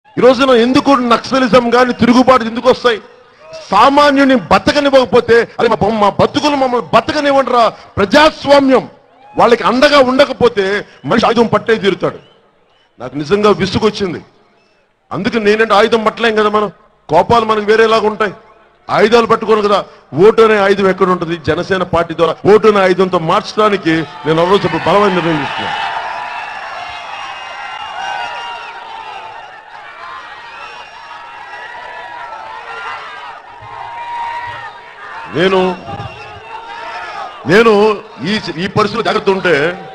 ఈ రోజున ఎందుకు నక్సలిజం కానీ తిరుగుబాటు ఎందుకు వస్తాయి సామాన్యుని బతకనివ్వకపోతే అది మా మా బతుకులు మమ్మల్ని బతకనివ్వండిరా ప్రజాస్వామ్యం వాళ్ళకి అండగా ఉండకపోతే మనిషి ఆయుధం పట్టే తీరుతాడు నాకు నిజంగా విసుగొచ్చింది అందుకే నేనంటే ఆయుధం పట్టలేం కదా మనం కోపాలు మనకు వేరేలాగా ఉంటాయి ఆయుధాలు పట్టుకోను కదా ఓటు అనే ఆయుధం ఎక్కడ ఉంటుంది జనసేన పార్టీ ద్వారా ఓటు అనే ఆయుధంతో మార్చడానికి నేను ఆ రోజు ఇప్పుడు బలమైన నిర్ణయం తీసుకున్నాను నేను నేను ఈ ఈ పరిస్థితులు జాగ్రత్త ఉంటే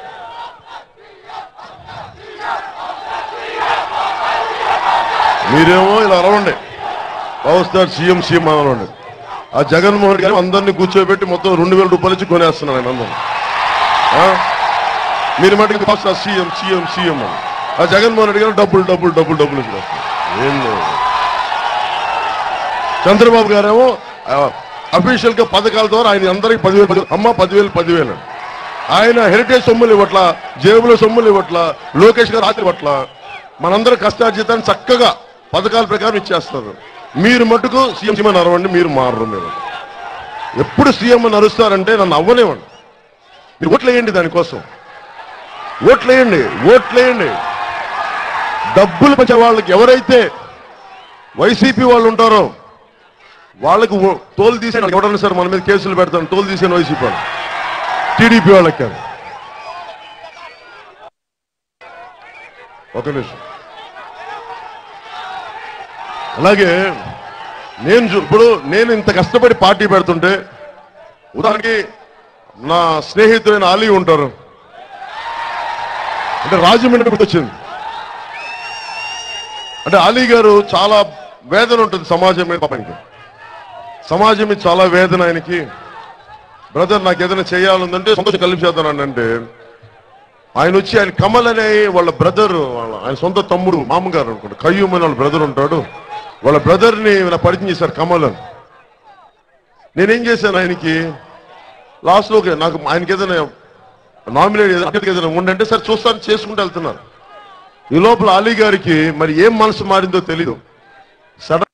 మీరేమో ఇలా అరవండి పవర్ స్టార్ సీఎం సీఎం అనవండి ఆ జగన్మోహన్ గారు అందరినీ కూర్చోబెట్టి మొత్తం రెండు వేల రూపాయలు ఇచ్చి కొనేస్తున్నాను ఆయన అందరూ ఆ? మీరు మటుకు power star CM CM CM అని ఆ జగన్మోహన్ రెడ్డి గారు డబ్బులు డబ్బులు డబ్బులు డబ్బులు ఇచ్చి ఏం లేదు చంద్రబాబు గారేమో అఫీషియల్ గా పథకాల ద్వారా ఆయన అందరికి పదివేలు పది అమ్మ పదివేలు పదివేలు అని. ఆయన హెరిటేజ్ సొమ్ములు ఇవ్వట్ల జేబులో సొమ్ములు ఇవ్వట్ల లోకేష్ గారు రాత్రి ఇవ్వట్ల మనందరూ కష్టార్జితాన్ని చక్కగా పథకాల ప్రకారం ఇచ్చేస్తారు మీరు మటుకు సీఎం సీఎం అరవండి మీరు మారరు మీరు ఎప్పుడు సీఎం అని అరుస్తారంటే నన్ను అవ్వనివ్వండి మీరు ఓట్లు వేయండి దానికోసం ఓట్లు వేయండి ఓట్లు వేయండి డబ్బులు పంచే వాళ్ళకి ఎవరైతే వైసీపీ వాళ్ళు ఉంటారో వాళ్ళకు ఓ- తోలు తీసాను ఎవడన్నా సార్ మన మీద కేసులు పెడతాను తోలు తీసాను వైసీపీ వాళ్ళు టీడీపీ వాళ్ళకి కాదు ఒక నిమిషం అలాగే నేను చూ- ఇప్పుడు నేను ఇంత కష్టపడి పార్టీ పెడుతుంటే ఉదాహరణకి నా స్నేహితుడైన అలీ ఉంటారు అంటే రాజమండ్రి గుర్తొచ్చింది అంటే అలీ గారు చాలా వేదన ఉంటుంది సమాజం మీద పాపానికి సమాజం మీద చాలా వేదన ఆయనకి బ్రదర్ నాకు ఏదైనా చేయాలందంటే సంతోషం కలిపేద్దాను అంటే ఆయన వచ్చి ఆయన కమల్ అనే వాళ్ళ బ్రదర్ వాళ్ళ ఆయన సొంత తమ్ముడు మామగారు అనుకుంటా కయ్యూమ్ అని వాళ్ళ బ్రదర్ ఉంటాడు వాళ్ళ బ్రదర్ ని నా పరిచయం చేశారు కమల్ అని నేనేం చేశాను ఆయనకి లాస్ట్ లో నాకు ఆయనకి ఏదైనా నామినేట్ ఏదైనా ఉండంటే సరే చూస్తాను చేసుకుంటూ వెళ్తున్నారు ఈ లోపల అలీ గారికి మరి ఏం మనసు మారిందో తెలీదు సడన్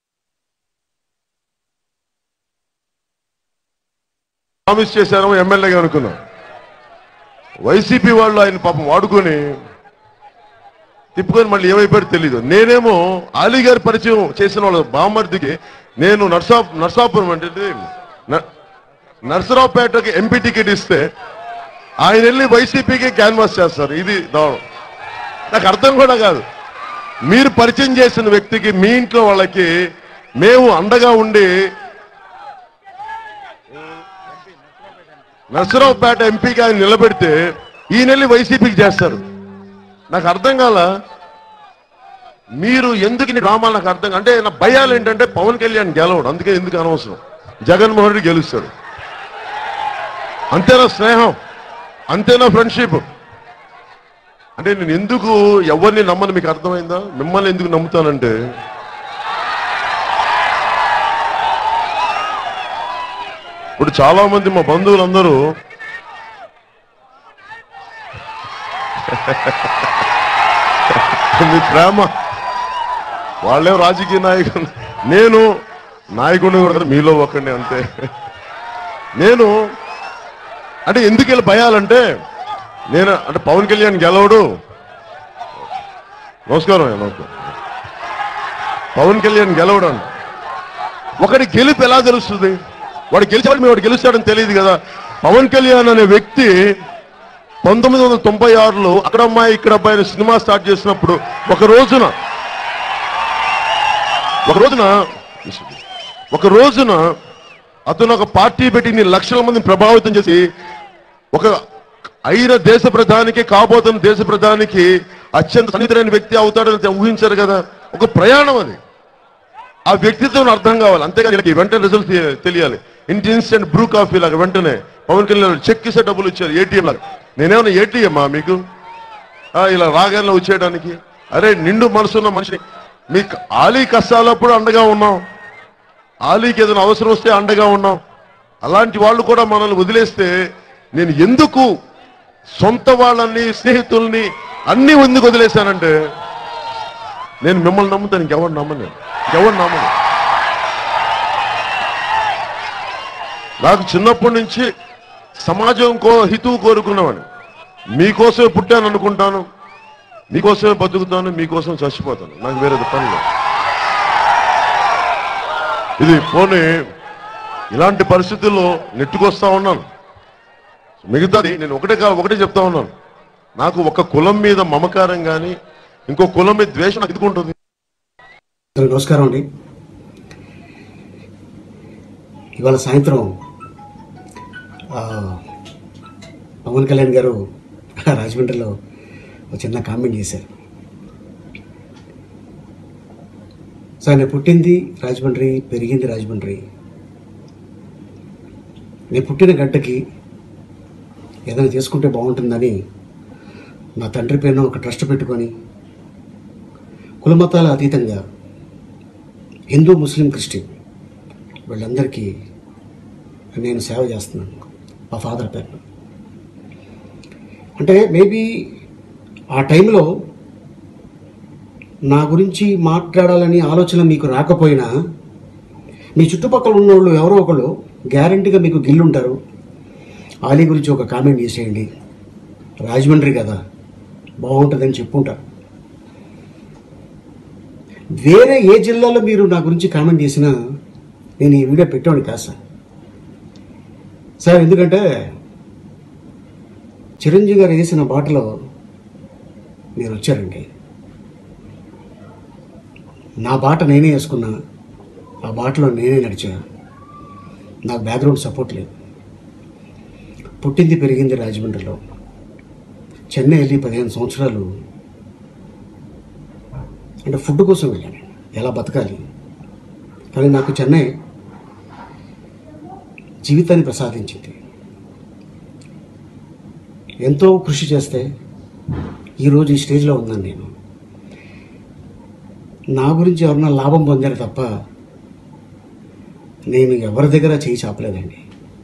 ప్రామిస్ చేశారో ఎమ్మెల్యేగా అనుకున్నాం వైసీపీ వాళ్ళు ఆయన పాపం వాడుకొని తిప్పుకొని మళ్ళీ ఏమైపోయారో తెలీదు నేనేమో అలీ గారి పరిచయం చేసిన వాళ్ళ బామర్దికి నేను నర్సా నర్సాపురం అంటే ఇది న- నర్సరావుపేటకి ఎంపీ టికెట్ ఇస్తే ఆయన వెళ్ళి వైసీపీకి క్యాన్వాస్ చేస్తారు ఇది దారుణం నాకు అర్థం కూడా కాదు మీరు పరిచయం చేసిన వ్యక్తికి మీ ఇంట్లో వాళ్ళకి మేము అండగా ఉండి నర్సరావుపేట ఎంపీకి ఆయన నిలబెడితే ఈయన వెళ్ళి వైసీపీకి చేస్తారు నాకు అర్థం కాల మీరు ఎందుకు ఇన్ని డ్రామాలు నాకు అర్థం కా- అంటే నా భయాలు ఏంటంటే పవన్ కళ్యాణ్ గెలవడు అందుకే ఎందుకు అనవసరం జగన్మోహన్ రెడ్డి గెలుస్తాడు అంతేనా స్నేహం అంతేనా ఫ్రెండ్షిప్ అంటే నేను ఎందుకు ఎవరిని నమ్మని మీకు అర్థమైందా మిమ్మల్ని ఎందుకు నమ్ముతానంటే ఇప్పుడు చాలా మంది మా బంధువులందరూ మీ ప్రేమ వాళ్ళే రాజకీయ నాయకులు నేను నాయకుడిని కూడా కాదు, మీలో ఒకడిని అంతే నేను అంటే ఎందుకు వీళ్ళు భయాలంటే నేను అంటే పవన్ కళ్యాణ్ గెలవడు నమస్కారం అయ్యా, నమస్కారం పవన్ కళ్యాణ్ గెలవడు అని ఒకటి గెలుపు ఎలా తెలుస్తుంది వాడు గెలిచాడు వాడు గెలుస్తాడని తెలియదు కదా పవన్ కళ్యాణ్ అనే వ్యక్తి పంతొమ్మిది వందల తొంభై ఆరులో అక్కడ అమ్మాయి ఇక్కడ అబ్బాయి అనే సినిమా స్టార్ట్ చేసినప్పుడు ఒక రోజున ఒక రోజున ఒక రోజున అతను ఒక పార్టీ పెట్టి ఇన్ని లక్షల మందిని ప్రభావితం చేసి ఒక అయిన దేశ ప్రధానికి కాబోతున్న దేశ ప్రధానికి అత్యంత సన్నిహితులైన వ్యక్తి అవుతాడని ఊహించారు కదా ఒక ప్రయాణం అది ఆ వ్యక్తిత్వం అర్థం కావాలి అంతేగాని వీళ్ళకి వెంటనే రిజల్ట్ తెలియాలి ఇంటి ఇన్స్టెంట్ బ్రూ కాఫీ లాగా వెంటనే పవన్ కళ్యాణ్ చెక్ ఇస్తే డబ్బులు ఇచ్చారు ఏటీఎం లాగా నేనేమన్నా ఏటీఎమ్మా మీకు ఆ, ఇలా రాగానే వచ్చేయడానికి అరే నిండు మనసున్న మనిషిని మీకు ఆలీ కష్టాలప్పుడు అండగా ఉన్నాం ఆలీకి ఏదైనా అవసరం వస్తే అండగా ఉన్నాం అలాంటి వాళ్ళు కూడా మనల్ని వదిలేస్తే నేను ఎందుకు సొంత వాళ్ళని స్నేహితుల్ని అన్ని ఎందుకు వదిలేశానంటే నేను మిమ్మల్ని నమ్ముతాను ఇంకెవరు నమ్మను ఎవరు నమ్మను నాకు చిన్నప్పటి నుంచి సమాజం కో హితువు కోరుకున్నవాడిని మీకోసమే పుట్టాను అనుకుంటాను మీకోసమే బతుకుతాను మీకోసం చచ్చిపోతాను నాకు వేరేది పని లేదు ఇది పోనీ ఇలాంటి పరిస్థితుల్లో నెట్టుకొస్తా ఉన్నాను మిగతాది నేను ఒకటే కా ఒకటే చెప్తా ఉన్నాను నాకు ఒక కులం మీద మమకారం కానీ ఇంకో కులం మీద ద్వేషం నాకు ఎదుర్కొంటుంది అందరికీ నమస్కారం అండి ఇవాళ సాయంత్రం ఆ, పవన్ కళ్యాణ్ గారు రాజమండ్రిలో ఒక చిన్న కామెంట్ చేశారు సార్ నేను పుట్టింది రాజమండ్రి పెరిగింది రాజమండ్రి నేను పుట్టిన గడ్డకి ఏదైనా చేసుకుంటే బాగుంటుందని నా తండ్రి పేరున ఒక ట్రస్ట్ పెట్టుకొని కులమతాల అతీతంగా హిందూ ముస్లిం క్రిస్టియన్ వీళ్ళందరికీ నేను సేవ చేస్తున్నాను మా ఫాదర్ పేరు అంటే మేబీ ఆ టైంలో నా గురించి మాట్లాడాలని ఆలోచన మీకు రాకపోయినా మీ చుట్టుపక్కల ఉన్నోళ్ళు ఎవరో ఒకళ్ళు గ్యారంటీగా మీకు గిల్లుంటారు ఆలీ గురించి ఒక కామెంట్ చేసేయండి రాజమండ్రి కదా బాగుంటుందని చెప్పుంటారు వేరే ఏ జిల్లాలో మీరు నా గురించి కామెంట్ చేసినా నేను ఈ వీడియో పెట్టేవాడిని కాదు సార్ సార్ ఎందుకంటే చిరంజీవి గారు వేసిన బాటలో మీరు వచ్చారండి నా బాట నేనే వేసుకున్నా ఆ బాటలో నేనే నడిచా నాకు బ్యాక్గ్రౌండ్ సపోర్ట్ లేదు పుట్టింది పెరిగింది రాజమండ్రిలో చెన్నై వెళ్ళి పదిహేను సంవత్సరాలు అంటే ఫుడ్ కోసం వెళ్ళాను ఎలా బతకాలి కానీ నాకు చెన్నై జీవితాన్ని ప్రసాదించింది ఎంతో కృషి చేస్తే ఈరోజు ఈ స్టేజ్లో ఉన్నాను నేను నా గురించి ఎవరన్నా లాభం పొందారు తప్ప నేను ఎవరి దగ్గర చేయి చాపలేదండి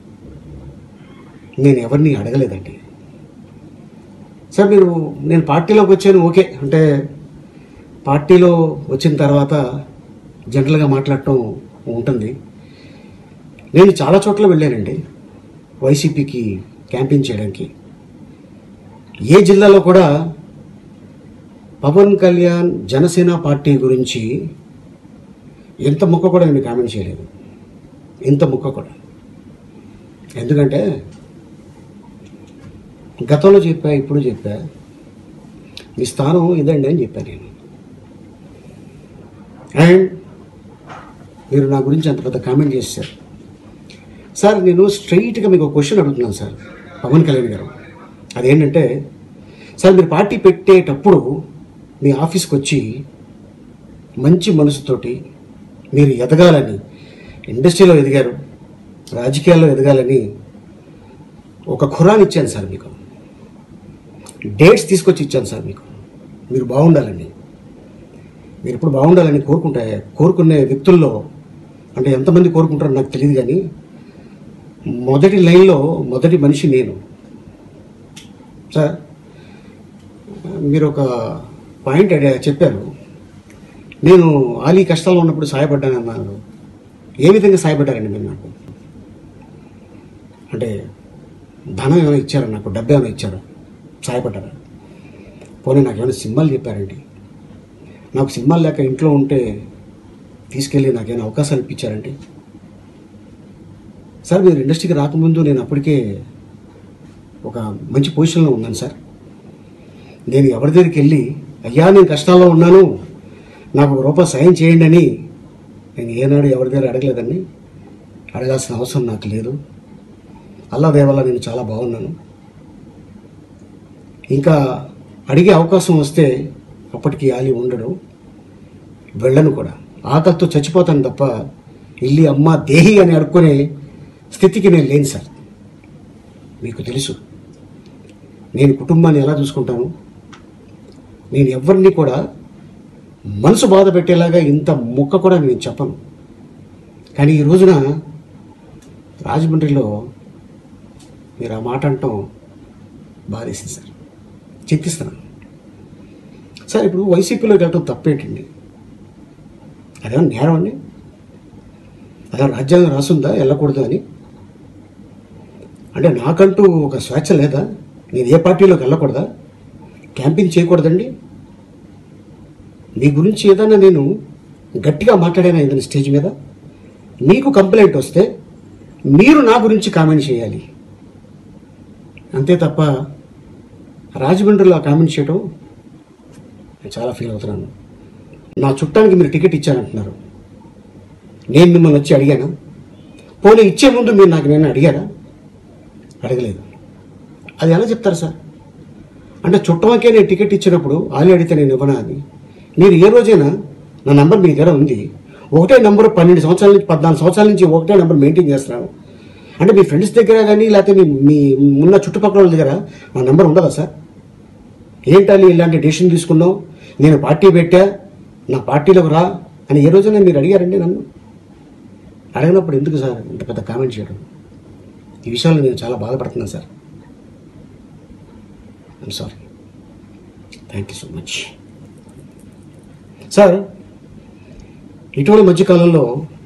నేను ఎవరిని అడగలేదండి సార్ మీరు నేను పార్టీలోకి వచ్చాను ఓకే అంటే పార్టీలో వచ్చిన తర్వాత జనరల్గా మాట్లాడటం ఉంటుంది నేను చాలా చోట్ల వెళ్ళానండి వైసీపీకి క్యాంపెయిన్ చేయడానికి ఏ జిల్లాలో కూడా పవన్ కళ్యాణ్ జనసేన పార్టీ గురించి ఎంత ముక్క కూడా నేను కామెంట్ చేయలేదు ఇంత ముక్క కూడా ఎందుకంటే గతంలో చెప్పా ఇప్పుడు చెప్పా మీ స్థానం ఇదండి అని చెప్పాను నేను అండ్ మీరు నా గురించి అంత పెద్ద కామెంట్ చేశారు సార్ నేను స్ట్రైట్గా మీకు ఒక క్వశ్చన్ అడుగుతున్నాను సార్ పవన్ కళ్యాణ్ గారు అదేంటంటే సార్ మీరు పార్టీ పెట్టేటప్పుడు మీ ఆఫీస్కి వచ్చి మంచి మనసుతోటి మీరు ఎదగాలని ఇండస్ట్రీలో ఎదిగారు రాజకీయాల్లో ఎదగాలని ఒక ఖురాన్ ఇచ్చాను సార్ మీకు డేట్స్ తీసుకొచ్చి ఇచ్చాను సార్ మీకు మీరు బాగుండాలని మీరు ఇప్పుడు బాగుండాలని కోరుకుంటే కోరుకునే వ్యక్తుల్లో అంటే ఎంతమంది కోరుకుంటారో నాకు తెలియదు కానీ మొదటి లైన్లో మొదటి మనిషి నేను సార్ మీరు ఒక పాయింట్ అడిగా- చెప్పారు నేను ఆలీ కష్టాల్లో ఉన్నప్పుడు సాయపడ్డానన్నారు ఏ విధంగా సాయపడ్డారండి మీరు నాకు అంటే ధనం ఏమైనా ఇచ్చారా నాకు డబ్బు ఏమైనా ఇచ్చారా సాయపడ్డారా పోనీ నాకు ఏమైనా సినిమాలు చెప్పారండి నాకు సినిమాలు లేక ఇంట్లో ఉంటే తీసుకెళ్ళి నాకేమైనా అవకాశాలు ఇప్పించారండి సార్ మీరు ఇండస్ట్రీకి రాకముందు నేను అప్పటికే ఒక మంచి పొజిషన్లో ఉన్నాను సార్ నేను ఎవరి దగ్గరికి వెళ్ళి అయ్యా నేను కష్టాల్లో ఉన్నాను నాకు ఒక రూపాయి సాయం చేయండి అని నేను ఏనాడు ఎవరి దగ్గర అడగలేదండి అడగాల్సిన అవసరం నాకు లేదు అల్లా దేవల్ల నేను చాలా బాగున్నాను ఇంకా అడిగే అవకాశం వస్తే అప్పటికి ఆలి ఉండడు వెళ్ళను కూడా ఆకలితో చచ్చిపోతాను తప్ప ఇల్లి అమ్మ దేహి అని అడుక్కునే స్థితికి నేను లేను సార్ మీకు తెలుసు నేను కుటుంబాన్ని ఎలా చూసుకుంటాను నేను ఎవరిని కూడా మనసు బాధ పెట్టేలాగా ఇంత ముక్క కూడా నేను చెప్పను కానీ ఈ రోజున రాజమండ్రిలో మీరు ఆ మాట అంటాం బాధేసింది సార్ చింతిస్తున్నాను సార్ ఇప్పుడు వైసీపీలోకి వెళ్ళటం తప్పేంటండి అదేమన్నా నేరం అండి అదే రాజ్యాంగం రాసుందా వెళ్ళకూడదు అని అంటే నాకంటూ ఒక స్వేచ్ఛ లేదా నేను ఏ పార్టీలోకి వెళ్ళకూడదా క్యాంపింగ్ చేయకూడదండి మీ గురించి ఏదైనా నేను గట్టిగా మాట్లాడాను ఏదైనా స్టేజ్ మీద మీకు కంప్లైంట్ వస్తే మీరు నా గురించి కామెంట్ చేయాలి అంతే తప్ప రాజమండ్రిలో ఆ కామెంట్ చేయడం నేను చాలా ఫీల్ అవుతున్నాను నా చుట్టానికి మీరు టికెట్ ఇచ్చారంటున్నారు నేను మిమ్మల్ని వచ్చి అడిగానా పోనీ ఇచ్చే ముందు మీరు నాకు నేను అడిగారా అడగలేదు అది ఎలా చెప్తారు సార్ అంటే చుట్టమకే నేను టికెట్ ఇచ్చినప్పుడు ఆలి అడిగితే నేను ఇవ్వనా అని మీరు ఏ రోజైనా నా నంబర్ మీ దగ్గర ఉంది ఒకటే నంబర్ పన్నెండు సంవత్సరాల నుంచి పద్నాలుగు సంవత్సరాల నుంచి ఒకటే నెంబర్ మెయింటైన్ చేస్తున్నాను అంటే మీ ఫ్రెండ్స్ దగ్గర కానీ లేకపోతే మీ మీ ఉన్న చుట్టుపక్కల వాళ్ళ దగ్గర నా నెంబర్ ఉండదా సార్ ఏంటని ఇలాంటి డెసిషన్ తీసుకున్నావు నేను పార్టీ పెట్టా నా పార్టీలోకి రా అని ఏ రోజైనా మీరు అడిగారండి నన్ను అడిగినప్పుడు ఎందుకు సార్ ఇంత పెద్ద కామెంట్ చేయడం ఈ విషయంలో నేను చాలా బాధపడుతున్నాను sir I'm sorry thank you so much sir ఇటీవల మధ్యకాలంలో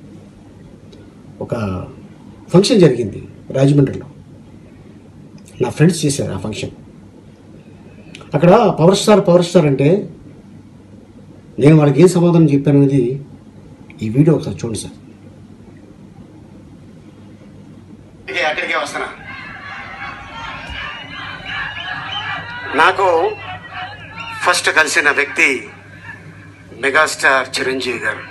ఒక ఫంక్షన్ జరిగింది రాజమండ్రిలో నా ఫ్రెండ్స్ చేశారు ఆ ఫంక్షన్ అక్కడ పవర్ స్టార్ పవర్ స్టార్ అంటే నేను వాళ్ళకి ఏం సమాధానం చెప్పాను అనేది ఈ వీడియో ఒకసారి చూడండి సార్ అక్కడికే వస్తున్నా నాకు ఫస్ట్ కలిసిన వ్యక్తి మెగాస్టార్ చిరంజీవి గారు